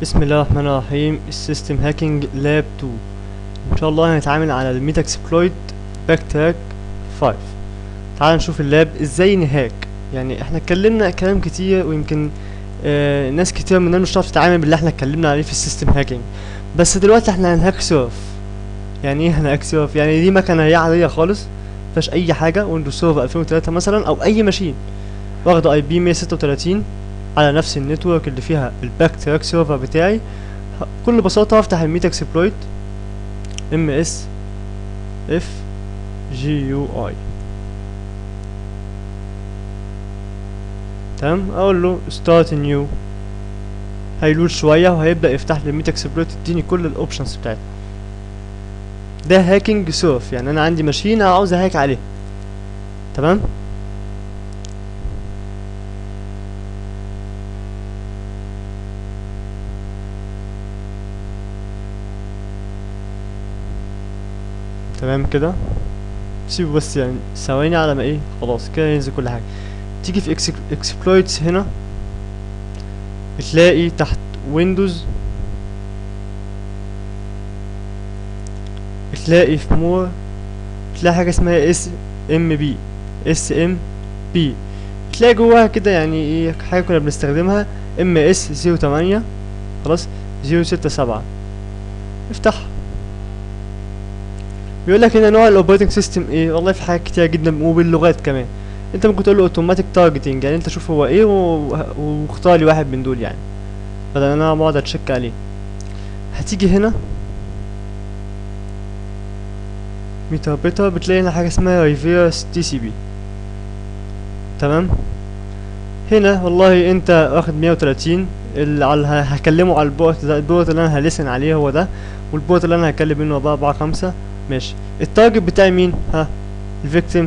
بسم الله الرحمن الرحيم السيستم هاكينج لاب 2 ان شاء الله هنتعامل على الميتا اكسبلويت باك تراك 5 تعال نشوف اللاب ازاي نهاك يعني احنا اتكلمنا كلام كتير ويمكن آه ناس كتير مننا مش هتعرف تتعامل باللي احنا اتكلمنا عليه في السيستم هاكينج بس دلوقتي احنا هنهاك سيرف يعني ايه هنهاك سيرف يعني دي مكنه هي عاديه خالص مفيهاش اي حاجه ويندوز سيرفر 2003 مثلا او اي ماشين واخده اي بي 136 على نفس النتورك اللي فيها الباك تراك سيرفر بتاعي ه- بكل بساطة هفتح الميتا اكسبلويت ام اس اف جي يو اي تمام اقول له ستارت نيو هيلود شوية وهيبدأ يفتح لي الميتا اكسبلويت يديني كل الاوبشنز بتاعتي ده هاكينج سيرف يعني انا عندي ماشين عاوز اهاك عليها تمام تمام كده سيبه بس يعني ثواني على ما ايه خلاص كده ينزل كل حاجه تيجي في اكسبلويتس هنا بتلاقي تحت ويندوز بتلاقي في مور بتلاقي حاجه اسمها اس ام بي اس ام بي تلاقي جواها كده يعني ايه حاجه كنا بنستخدمها ام اس 08 خلاص 067 افتحها بيقول لك هنا نوع الاوبريتنج سيستم ايه والله في حاجات كتير جدا وباللغات كمان انت ممكن تقول له اوتوماتيك تارجتنج يعني انت شوف هو ايه و- واختار لي واحد من دول يعني بدل انا بقعد اتشيك عليه هتيجي هنا ميتا بيتا بتلاقي هنا حاجه اسمها ريفيرس تي سي بي تمام هنا والله انت واخد 130 اللي على هكلمه على البورت ده البورت اللي انا هلسن عليه هو ده والبورت اللي انا هتكلم منه بقى 4 5 ماشي التارجت بتاعي مين ها الفيكتيم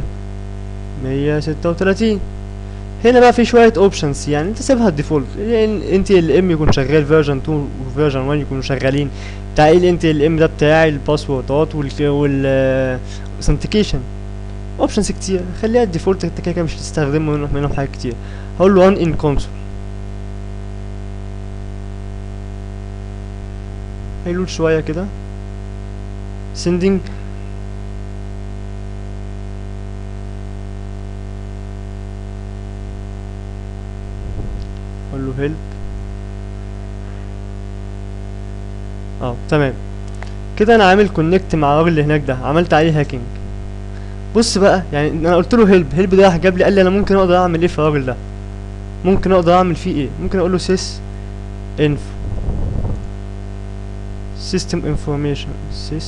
136 هنا بقى في شويه اوبشنز يعني انت سيبها الديفولت يعني انت ال ام يكون شغال فيرجن 2 وفيرجن 1 يكونوا شغالين تعقيل انت ال ام ده بتاعي الباسوردات وال وال authentication اوبشنز كتير خليها الديفولت انت كده كده مش هتستخدمه منهم منهم حاجات كتير هقول له run in console هيلود شويه كده sending اقول له help اه تمام كده انا عامل كونكت مع الراجل اللي هناك ده عملت عليه هاكينج بص بقى يعني انا قلت له هيلب هيلب ده راح جاب لي قال لي انا ممكن اقدر اعمل ايه في الراجل ده ممكن اقدر اعمل فيه ايه ممكن اقول له سيس انفو system information sys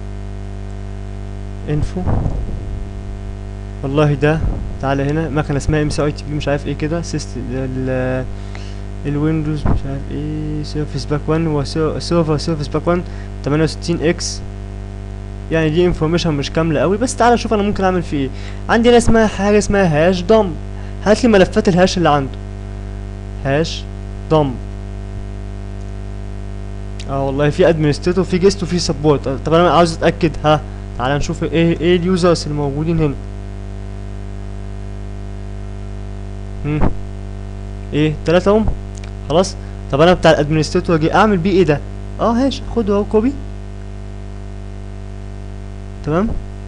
info والله ده تعالى هنا مكنه اسمها ام سي اي تي بي مش عارف ايه كده سيستم ال الويندوز مش عارف ايه سيرفيس باك 1 هو سيرفر سيرفيس باك 1 68 اكس يعني دي انفورميشن مش كامله قوي بس تعالى شوف انا ممكن اعمل فيه ايه عندي هنا اسمها حاجه اسمها هاش دمب هات لي ملفات الهاش اللي عنده هاش دمب اه والله في ادمنستريتور في جيست وفي سبورت طب انا عاوز اتاكد ها تعالى نشوف ايه ايه اليوزرز الموجودين هنا هم ايه تلاتة هم خلاص طب انا بتاع الادمنستريتور جي اعمل بيه ايه ده اه هاش خده اهو كوبي تمام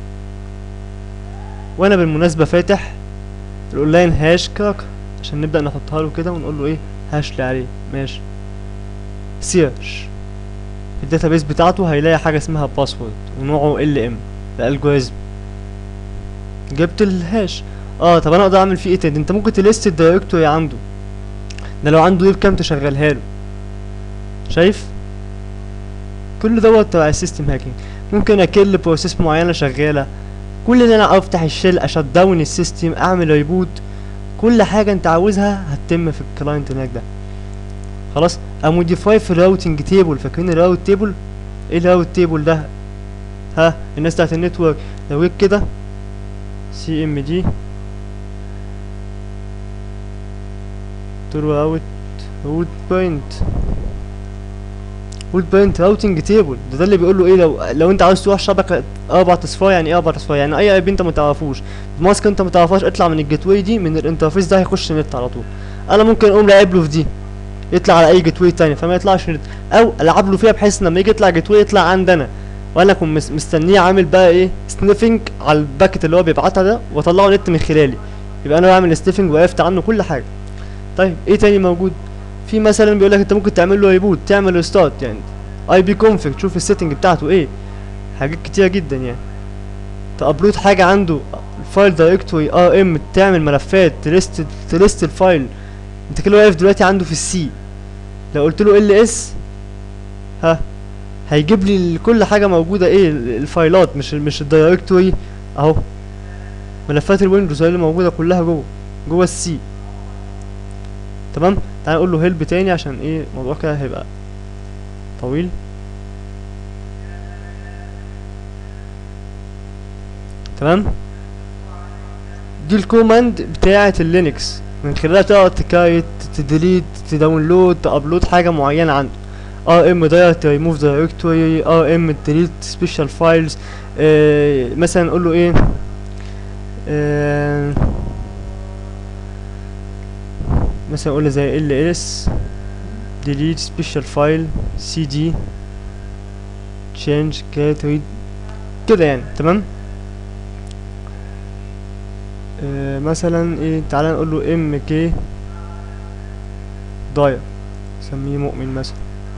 وانا بالمناسبة فاتح الاونلاين هاش كراك عشان نبدأ نحطها له كده ونقول له ايه هاش لي عليه ماشي سيرش الداتابيس بتاعته هيلاقي حاجة اسمها باسورد ونوعه ال ام الالجوريزم جبت الهاش اه طب انا اقدر اعمل فيه ايه تاني انت ممكن تلست الدايركتوري عنده ده لو عنده ويب كام تشغلها له شايف كل دوت تبع السيستم هاكينج ممكن اكل بروسيس معينه شغاله كل اللي انا افتح الشيل اشت داون السيستم اعمل ريبوت كل حاجه انت عاوزها هتتم في الكلاينت هناك ده خلاص اموديفاي في الراوتنج تيبل فاكرين الراوت تيبل ايه الراوت تيبل ده ها الناس بتاعت النتورك لو جيت كده سي ام دي ترو اوت روت بوينت روت بوينت راوتنج تيبل ده ده اللي بيقول له ايه لو لو انت عاوز تروح شبكه اربع اصفار يعني ايه اربع اصفار يعني اي اي بي انت ما تعرفوش ماسك انت ما تعرفهاش اطلع من الجيت واي دي من الانترفيس ده هيخش نت على طول انا ممكن اقوم لاعب له في دي يطلع على اي جيت واي تاني فما يطلعش نت او العب له فيها بحيث لما يجي يطلع جيت واي يطلع عندنا وانا اكون مس- مستنيه عامل بقى ايه سنيفنج على الباكت اللي هو بيبعتها ده واطلعه نت من خلالي يبقى انا بعمل سنيفنج وقفت عنه كل حاجه طيب ايه تاني موجود في مثلا بيقول لك انت ممكن تعمل له ريبوت تعمل ريستارت يعني اي بي كونفج تشوف السيتنج بتاعته ايه حاجات كتيره جدا يعني تابلود حاجه عنده الفايل دايركتوري ار ام تعمل ملفات تلست تلست الفايل انت كده واقف دلوقتي عنده في السي لو قلت له ال اس ها هيجيب لي ال- كل حاجه موجوده ايه ال- الفايلات مش ال- مش الدايركتوري اهو ملفات الويندوز هي اللي موجوده كلها جوه جوه السي تمام تعال نقول له هيلب تاني عشان ايه الموضوع كده هيبقى طويل تمام دي الكوماند بتاعة اللينكس من خلالها تقدر تكايت تديليت تداونلود تابلود حاجة معينة عنده ام دايركت ريموف دايركتوري ام ديليت سبيشال فايلز مثلا نقول له ايه آه مثلا نقول له زي ال اس delete special file cd change get read كده يعني تمام آه مثلا ايه تعالى نقول له ام كي ضايع سميه مؤمن مثلا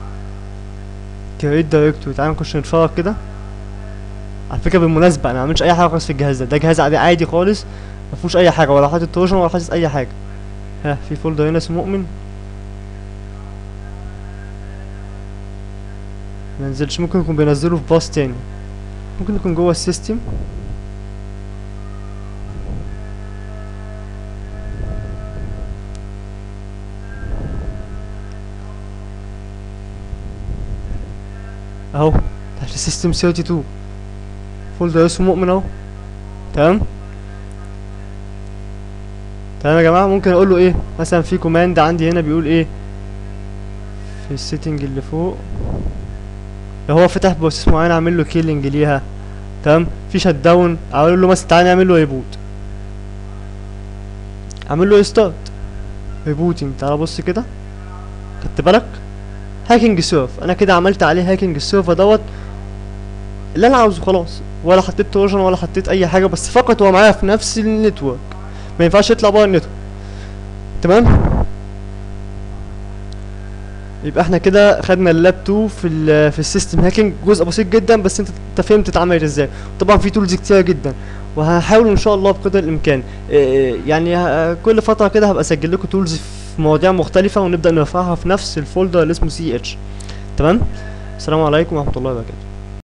كريت دايركتوري تعالى نخش نتفرج كده على فكره بالمناسبه انا ما عملتش اي حاجه خالص في الجهاز ده ده جهاز عادي عادي خالص ما فيهوش اي حاجه ولا حاطط تروجن ولا حاطط اي حاجه ها في فولدر هنا اسمه مؤمن منزلش ممكن يكون بينزله في باص تاني ممكن يكون جوه السيستم اهو تحت السيستم 32 فولدر اسمه مؤمن اهو تمام تمام يا جماعه ممكن اقول له ايه مثلا في كوماند عندي هنا بيقول ايه في السيتنج اللي فوق لو هو فتح بروسيس معين اعمل له كيلينج ليها تمام في شت داون اقول له مثلا تعالى نعمل له ريبوت اعمل له ستارت ريبوتنج تعالى بص كده خدت بالك هاكينج سيرف انا كده عملت عليه هاكينج السيرفر دوت اللي انا عاوزه خلاص ولا حطيت تروجن ولا حطيت اي حاجه بس فقط هو معايا في نفس النتورك ما ينفعش يطلع بره النتورك تمام يبقى احنا كده خدنا اللاب 2 في ال في السيستم هاكينج جزء بسيط جدا بس انت انت فهمت اتعملت ازاي طبعا في تولز كتيره جدا وهحاول ان شاء الله بقدر الامكان إيه يعني ه- كل فتره كده هبقى اسجل لكم تولز في مواضيع مختلفه ونبدا نرفعها في نفس الفولدر اللي اسمه سي اتش تمام السلام عليكم ورحمه الله وبركاته